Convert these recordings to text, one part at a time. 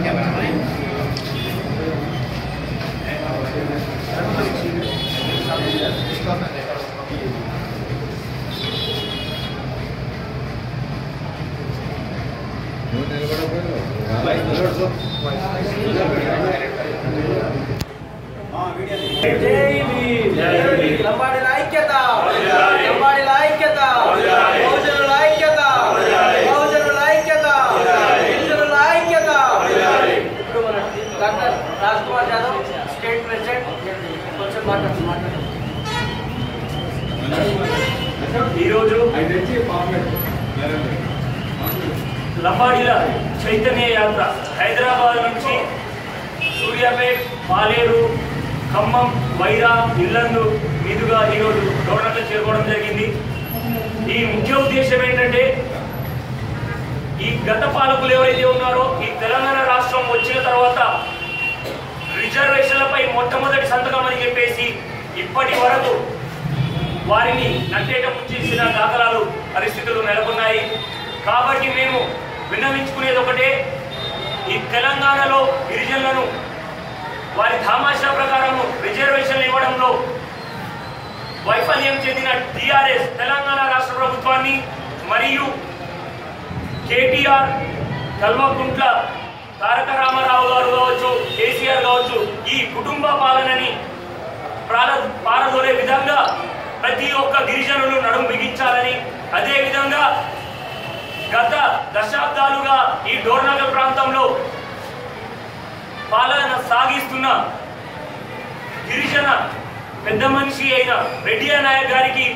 లంబాడీల ఐక్యత లంబాడీల ఐక్యత బహుజనుల ఐక్యత బహుజనుల ఐక్యత గిరిజనుల ఐక్యత ఇప్పుడు మన doctor Raj Kumar Yadav state president కొంచెం మాట్లాడు మాట్లాడు ఈరోజు లంబాడీల చైతన్య యాత్ర హైదరాబాద్ నుంచి సూర్యాపేట్ పాలేరు ఖమ్మం వైరా ఇల్లందు మీదుగా ఈరోజు గవర్నర్లో చేరుకోవడం జరిగింది ఈ ముఖ్య ఉద్దేశం ఏంటంటే ఈ గత పాలకులు ఎవరైతే ఉన్నారో ఈ తెలంగాణ రాష్ట్రం వచ్చిన తర్వాత రిజర్వేషన్లపై మొట్టమొదటి సంతకం అని చెప్పేసి ఇప్పటి వరకు వారిని నట్టేట ముంచేసిన దాఖలాలు పరిస్థితులు నెలకొన్నాయి కాబట్టి మేము విన్నవించుకునేది ఒకటే ఈ తెలంగాణలో గిరిజనులను వారి తామాషా ప్రకారం రిజర్వేషన్లు ఇవ్వడంలో వైఫల్యం చెందిన టిఆర్ఎస్ తెలంగాణ రాష్ట్ర ప్రభుత్వాన్ని మరియు కేటీఆర్ కల్వకుంట్ల తారక రామారావు గారు కావచ్చు కేసీఆర్ కావచ్చు ఈ కుటుంబ పాలనని ప్రార పారదోలే విధంగా ప్రతి ఒక్క గిరిజనులు నడుము బిగించాలని అదే విధంగా గత దశాబ్దాలుగా ఈ డోర్నగర్ ప్రాంతంలో పాలన సాగిస్తున్న గిరిజన పెద్ద మనిషి అయిన రెడ్డి నాయక్ గారికి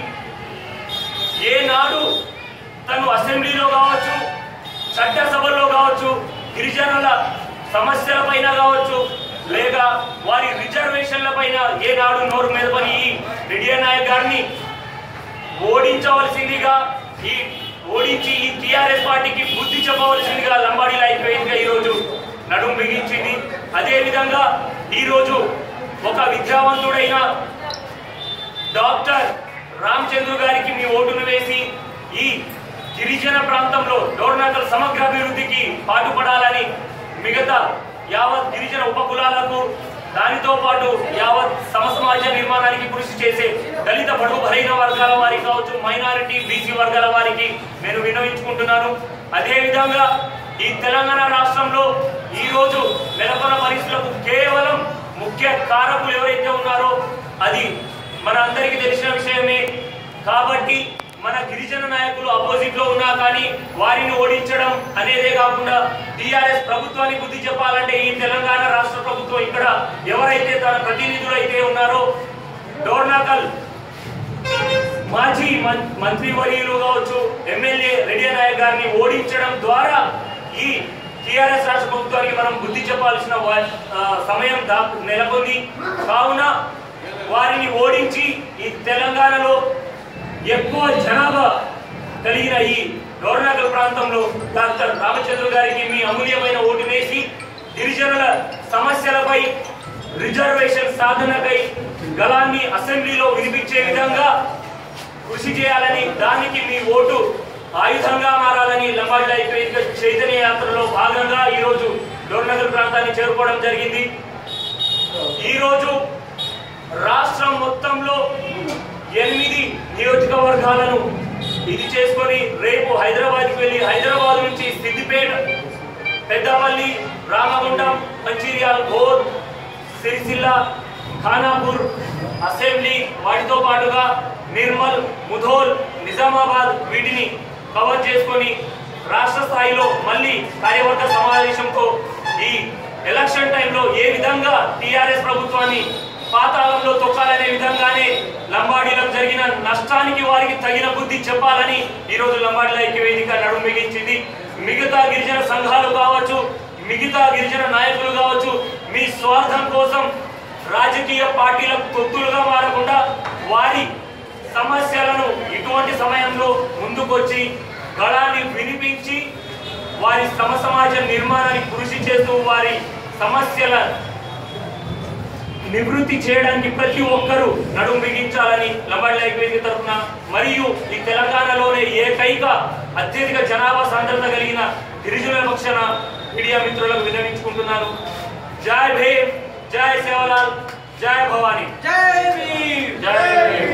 ఏనాడు తను అసెంబ్లీలో కావచ్చు చట్టసభల్లో కావచ్చు గిరిజనుల సమస్యల పైన కావచ్చు లేక వారి రిజర్వేషన్ల పైన ఏనాడు నోరు మీద పని ఈ రెడ్డి నాయక్ గారిని ఓడించవలసిందిగా ఈ ఓడించి ఈ టిఆర్ఎస్ పార్టీకి బుద్ధి చెప్పవలసిందిగా లంబాడీల ఐక్యవేదిక ఈరోజు నడుం బిగించింది అదే విధంగా ఈరోజు ఒక విద్యావంతుడైన డాక్టర్ రామచంద్ర గారికి మీ ఓటును వేసి ఈ గిరిజన ప్రాంతంలో డోర్నాకల్ సమగ్ర అభివృద్ధికి పాటుపడాలని మిగతా యావత్ గిరిజన ఉపకులాలకు దానితో పాటు యావత్ సమసమాజ నిర్మాణానికి కృషి చేసే దళిత బడుగు బలైన వర్గాల వారికి కావచ్చు మైనారిటీ బీసీ వర్గాల వారికి నేను విన్నవించుకుంటున్నాను అదే విధంగా ఈ తెలంగాణ రాష్ట్రంలో ఈ రోజు నెలకొన్న పరిస్థితులకు కేవలం ముఖ్య కారకులు ఎవరైతే ఉన్నారో అది మన అందరికీ తెలిసిన విషయమే కాబట్టి మన గిరిజన నాయకులు అపోజిట్ లో ఉన్నా కానీ వారిని ఓడించడం అనేదే కాకుండా టిఆర్ఎస్ ప్రభుత్వాన్ని బుద్ధి చెప్పాలంటే ఈ తెలంగాణ రాష్ట్ర ప్రభుత్వం ఇక్కడ ఎవరైతే తన ప్రతినిధులు అయితే ఉన్నారో డోర్నాకల్ మాజీ మం- మంత్రివర్యులు కావచ్చు ఎమ్మెల్యే రెడ్డి నాయక్ గారిని ఓడించడం ద్వారా ఈ టిఆర్ఎస్ రాష్ట్ర ప్రభుత్వానికి మనం బుద్ధి చెప్పాల్సిన వా- ఆ, సమయం దా నెలకొంది కావున వారిని ఓడించి ఈ తెలంగాణలో ఎక్కువ జనాభా కలిగిన ఈ గౌరనగర్ ప్రాంతంలో డాక్టర్ రామచంద్ర గారికి మీ అమూల్యమైన ఓటు వేసి గిరిజనుల సమస్యలపై రిజర్వేషన్ సాధనకై గలాన్ని అసెంబ్లీలో వినిపించే విధంగా కృషి చేయాలని దానికి మీ ఓటు ఆయుధంగా మారాలని లంబాడి ఐక్య చైతన్య యాత్రలో భాగంగా ఈరోజు డోర్నగర్ ప్రాంతాన్ని చేరుకోవడం జరిగింది ఈరోజు రాష్ట్రం మొత్తంలో ఎనిమిది నియోజకవర్గాలను ఇది చేసుకొని రేపు హైదరాబాద్కి వెళ్ళి హైదరాబాద్ నుంచి సిద్దిపేట పెద్దపల్లి రామగుండం మంచిర్యాల ఘోర్ సిరిసిల్ల ఖానాపూర్ అసెంబ్లీ వాటితో పాటుగా నిర్మల్ ముధోల్ నిజామాబాద్ వీటిని కవర్ చేసుకొని రాష్ట్ర స్థాయిలో మళ్ళీ కార్యవర్గ సమావేశంతో ఈ ఎలక్షన్ టైంలో ఏ విధంగా టిఆర్ఎస్ ప్రభుత్వాన్ని పాతాళంలో తొక్కాలనే విధంగానే లంబాడీలకు జరిగిన నష్టానికి వారికి తగిన బుద్ధి చెప్పాలని ఈరోజు లంబాడీల ఐక్య వేదిక నడుము మిగించింది మిగతా గిరిజన సంఘాలు కావచ్చు మిగతా గిరిజన నాయకులు కావచ్చు మీ స్వార్థం కోసం రాజకీయ పార్టీలకు తొత్తులుగా మారకుండా వారి సమస్యలను ఇటువంటి సమయంలో ముందుకొచ్చి గళాన్ని వినిపించి వారి సమ సమాజ నిర్మాణానికి కృషి చేస్తూ వారి సమస్యల నివృత్తి చేయడానికి ప్రతి ఒక్కరూ నడుము బిగించాలని లంబాడి ఐక్యవేదిక తరఫున మరియు ఈ తెలంగాణలోనే ఏకైక అత్యధిక జనాభా సాంద్రత కలిగిన గిరిజనుల పక్షాన మీడియా మిత్రులకు విన్నవించుకుంటున్నాను జై భీమ్ జై సేవలాల్ జై భవానీ జై భీమ్ జై భీమ్